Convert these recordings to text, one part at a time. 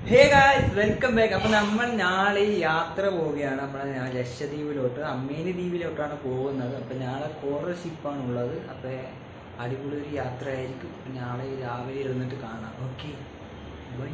Hey guys welcome back അപ്പൊ നമ്മൾ നാളെ യാത്ര പോവുകയാണ് നമ്മളെ ഞാൻ ലക്ഷദ്വീപിലോട്ട് അമ്മേനി ദ്വീപിലോട്ടാണ് പോകുന്നത് അപ്പൊ നാളെ കോറൽ ഷിപ്പാണ് ഉള്ളത് അപ്പൊ അടിപൊളി ഒരു യാത്രയായിരിക്കും നാളെ രാവിലെ ഇരുന്നിട്ട് കാണാം ഓക്കെ ബൈ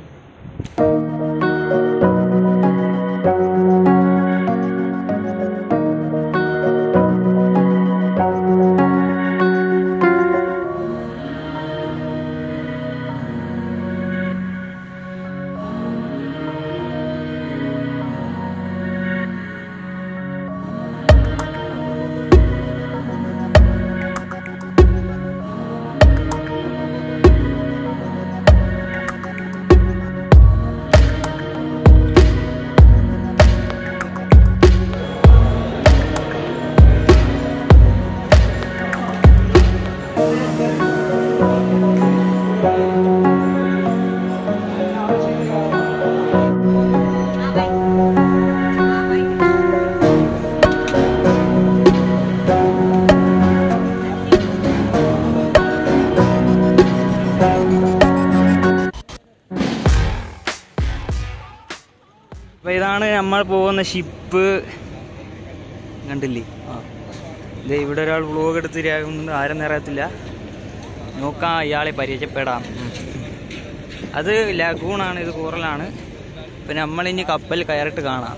അപ്പൊ ഇതാണ് നമ്മൾ പോകുന്ന ഷിപ്പ് കണ്ടില്ലേ ആ ദേ ഇവിടെ ഒരാൾ വ്ലോഗ് എടുത്ത് ഇരിക്കുന്നുണ്ട് ആരെന്ന് അറിയത്തില്ല നോക്കാം ഇയാളെ പരിചയപ്പെടാം ഉം. അത് ലഗൂണാണ് ഇത് കൂറലാണ് ഇപ്പൊ നമ്മളിനി കപ്പൽ കയറിട്ട് കാണാം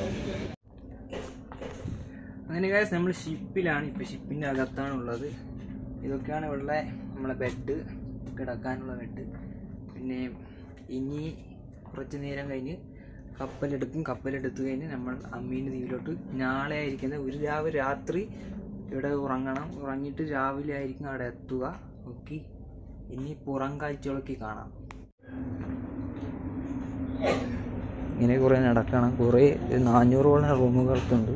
അങ്ങനെ കാര്യം നമ്മൾ ഷിപ്പിലാണ് ഇപ്പൊ ഷിപ്പിന്റെ അകത്താണ് ഉള്ളത് ഇതൊക്കെയാണ് ഇവിടെ നമ്മളെ ബെഡ് കിടക്കാനുള്ള ബെഡ് പിന്നെ ഇനി കുറച്ച് നേരം കഴിഞ്ഞ് കപ്പലെടുക്കും കപ്പലെടുത്ത് കഴിഞ്ഞ് നമ്മൾ അമ്മീൻ്റെ ദ്വീപിലോട്ട് നാളെ ആയിരിക്കുന്നത് ഒരു രാവിലെ രാത്രി ഇവിടെ ഉറങ്ങണം ഉറങ്ങിയിട്ട് രാവിലെ ആയിരിക്കും അവിടെ എത്തുക ഓക്കെ ഇനി പുറം കാഴ്ചകളൊക്കെ കാണാം ഇങ്ങനെ കുറേ നടക്കണം കുറേ നാനൂറോളം റൂമുകൾക്കുണ്ട്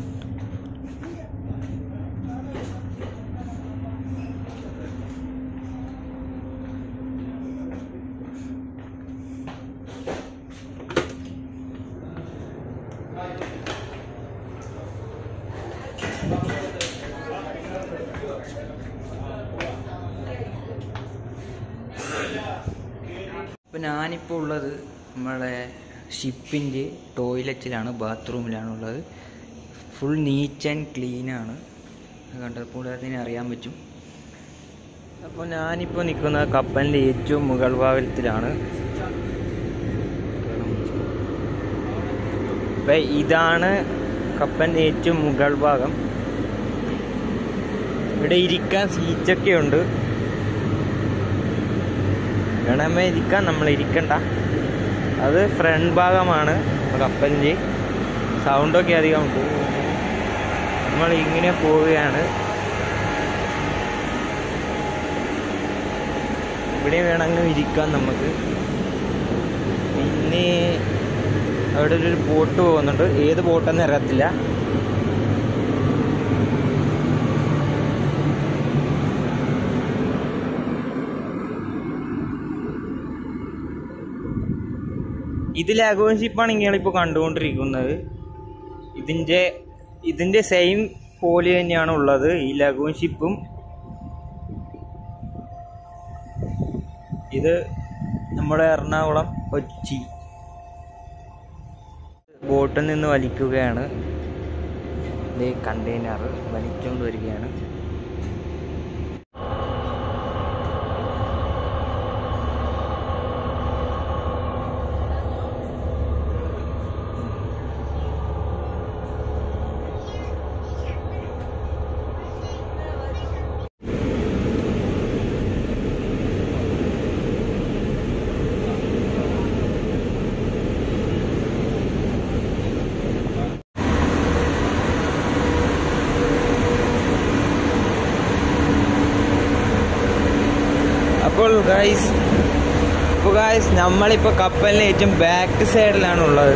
ഇപ്പം ഞാനിപ്പോൾ ഉള്ളത് നമ്മളെ ഷിപ്പിൻ്റെ ടോയ്ലറ്റിലാണ് ബാത്റൂമിലാണ് ഉള്ളത് ഫുൾ നീറ്റ് ആൻഡ് ക്ലീൻ ആണ് കണ്ടപ്പോൾ അതിനെ അറിയാൻ പറ്റും അപ്പോൾ ഞാനിപ്പോൾ നിൽക്കുന്ന കപ്പലിൻ്റെ ഏറ്റവും മുകൾ ഭാഗത്തിലാണ് അപ്പം ഇതാണ് കപ്പലിൻ്റെ ഏറ്റവും മുകൾ ഭാഗം ഇവിടെ ഇരിക്കാൻ സീറ്റൊക്കെ ഉണ്ട് വേണമെങ്കിൽ ഇരിക്കാൻ നമ്മൾ ഇരിക്കണ്ട അത് ഫ്രണ്ട് ഭാഗമാണ് കപ്പലിൻ്റെ സൗണ്ടൊക്കെ അധികം ഉണ്ട് നമ്മൾ ഇങ്ങനെ പോവുകയാണ് ഇവിടെ വേണമെങ്കിൽ ഇരിക്കാം നമുക്ക് പിന്നെ അവിടെ ഒരു ബോട്ട് പോകുന്നുണ്ട് ഏത് ബോട്ടെന്ന് അറിയത്തില്ല ഇത് ലാഗോൺ ഷിപ്പാണ് ഇങ്ങളിപ്പോൾ കണ്ടുകൊണ്ടിരിക്കുന്നത് ഇതിൻ്റെ ഇതിൻ്റെ സെയിം പോലെ തന്നെയാണ് ഉള്ളത് ഈ ലഗൂൺ ഷിപ്പും ഇത് നമ്മുടെ എറണാകുളം കൊച്ചി ബോട്ടിൽ നിന്ന് വലിക്കുകയാണ് ഇത് കണ്ടെയ്നർ വലിച്ചുകൊണ്ട് വരികയാണ് അപ്പോൾ ഗൈസ് ഇപ്പോൾ ഗൈസ് നമ്മളിപ്പോൾ കപ്പലിന് ഏറ്റവും ബാക്ക് സൈഡിലാണ് ഉള്ളത്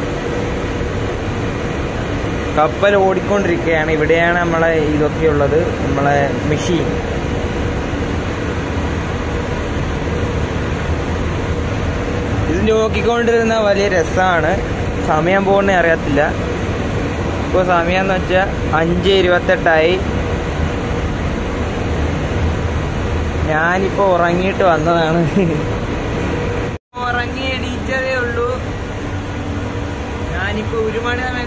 കപ്പൽ ഓടിക്കൊണ്ടിരിക്കുകയാണ് ഇവിടെയാണ് നമ്മളെ ഇതൊക്കെ ഉള്ളത് നമ്മളെ മെഷീൻ ഇത് നോക്കിക്കൊണ്ടിരുന്ന വലിയ രസമാണ് സമയം പോകുന്നേ അറിയത്തില്ല ഇപ്പോൾ സമയം എന്ന് വെച്ചാൽ അഞ്ച് ഇരുപത്തെട്ടായി ഞാനിപ്പോ ഉറങ്ങിയിട്ട് വന്നതാണ് ഉറങ്ങി എണീറ്റതേ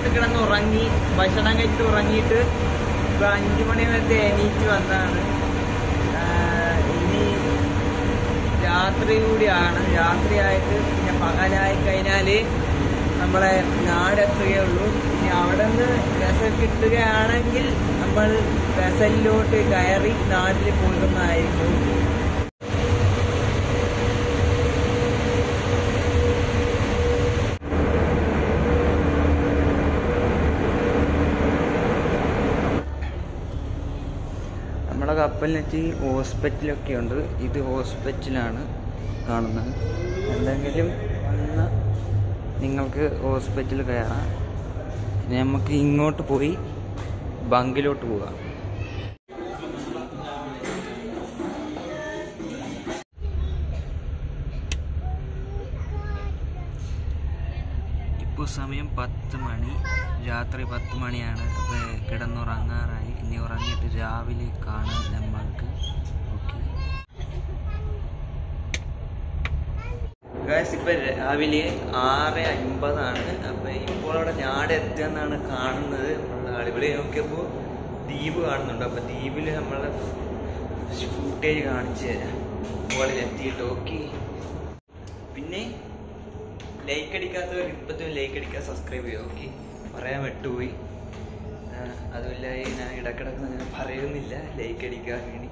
കിടന്ന് ഉറങ്ങി ഭക്ഷണം കഴിച്ചിട്ട് ഉറങ്ങിയിട്ട് ഇപ്പൊ അഞ്ചു മണി വരെ എണീറ്റ് വന്നതാണ് ആഹ് ഇനി രാത്രി കൂടിയാണ് രാത്രിയായിട്ട് പിന്നെ പകലായി കഴിഞ്ഞാല് നമ്മളെ നാടെത്തുകയുള്ളൂ ഇനി അവിടെ നിന്ന് വെസൽ കിട്ടുകയാണെങ്കിൽ നമ്മൾ വെസലിലോട്ട് കയറി നാട്ടിൽ പോകുന്നതായിരിക്കും നമ്മുടെ കപ്പലിനെത്തി ഹോസ്പിറ്റലൊക്കെ ഉണ്ട് ഇത് ഹോസ്പിറ്റലാണ് കാണുന്നത് എന്തെങ്കിലും വന്ന് നിങ്ങൾക്ക് ഹോസ്പിറ്റലിൽ കയറാം ഇനി നമുക്ക് ഇങ്ങോട്ട് പോയി ബങ്കിലോട്ട് പോകാം ഇപ്പോൾ സമയം പത്ത് മണി രാത്രി പത്ത് മണിയാണ് അപ്പോൾ കിടന്നുറങ്ങാറായി ഇനി ഉറങ്ങിയിട്ട് രാവിലെ കാണാം നമ്മൾക്ക് ഓക്കെ ഗായ്സ് ഇപ്പം രാവിലെ ആറ് അൻപതാണ് അപ്പം ഇപ്പോൾ അവിടെ ഞാട് എത്തുകയെന്നാണ് കാണുന്നത് നമ്മൾ ഇവിടെ നോക്കിയപ്പോൾ ദ്വീപ് കാണുന്നുണ്ട് അപ്പം ദ്വീപിൽ നമ്മളെ ഫുട്ടേജ് കാണിച്ചു തരാം മുകളിൽ എത്തിയിട്ട് ഓക്കെ പിന്നെ ലൈക്ക് അടിക്കാത്തവർ ഇപ്പത്തും ലൈക്ക് അടിക്കുക സബ്സ്ക്രൈബ് ചെയ്യുക ഓക്കെ പറയാൻ വിട്ടുപോയി ആ, അതുമില്ല ഈ ഞാൻ ഇടക്കിടക്ക് അങ്ങനെ പറയുന്നില്ല ലൈക്ക് അടിക്കാൻ വേണ്ടി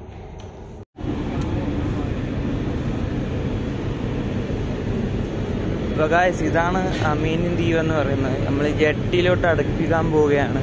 അപ്പോൾ ഗായ്സ് ഇതാണ് അമീനിൻ ദ്വീപ് എന്ന് പറയുന്നത് നമ്മൾ ജെട്ടിയിലോട്ട് അടുപ്പിക്കാൻ പോവുകയാണ്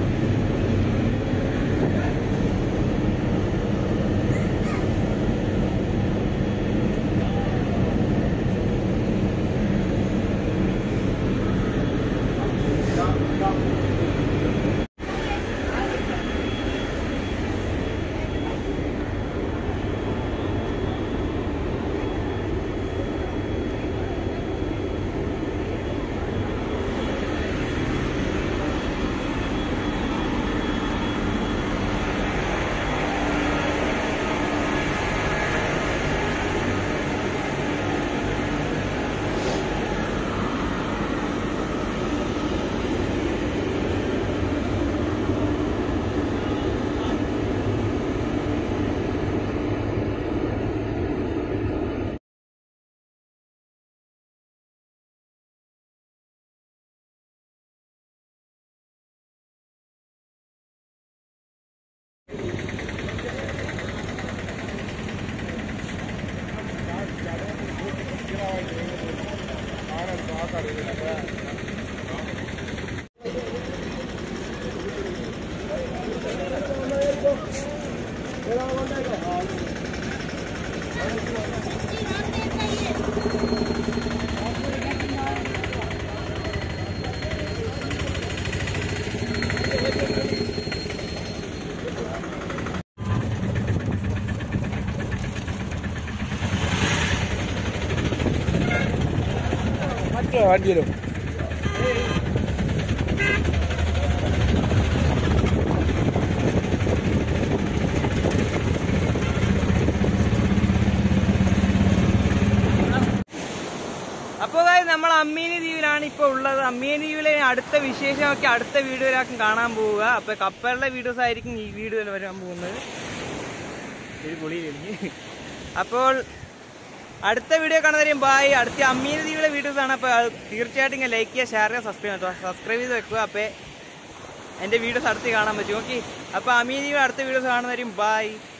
മറ്റേ വണ്ടിയിലും അപ്പോൾ നമ്മൾ അമ്മേനി ദ്വീപിലാണ് ഇപ്പോൾ ഉള്ളത് അമ്മേനി ദ്വീപിലെ അടുത്ത വിശേഷമൊക്കെ അടുത്ത വീഡിയോയിലാക്കും കാണാൻ പോവുക അപ്പൊ കപ്പലിലെ വീഡിയോസ് ആയിരിക്കും ഈ വീഡിയോയിൽ വരാൻ പോകുന്നത് ഒരു പൊളി എനിക്ക് അപ്പോൾ അടുത്ത വീഡിയോ കാണുന്നവരെയും ബായ് അടുത്ത അമ്മീന ദ്വീപിലെ വീഡിയോസ് ആണ് അപ്പോൾ തീർച്ചയായിട്ടും ഇങ്ങനെ ലൈക്ക് ചെയ്യുക ഷെയർ ചെയ്യുക സബ്സ്ക്രൈബ് ചെയ്യുക സബ്സ്ക്രൈബ് ചെയ്ത് വെക്കുക അപ്പോൾ എൻ്റെ വീഡിയോസ് അടുത്ത് കാണാൻ പറ്റും ഓക്കെ അപ്പോൾ അമീന ദ്വീപിൽ അടുത്ത വീഡിയോസ് കാണുന്നവരെയും ബായ്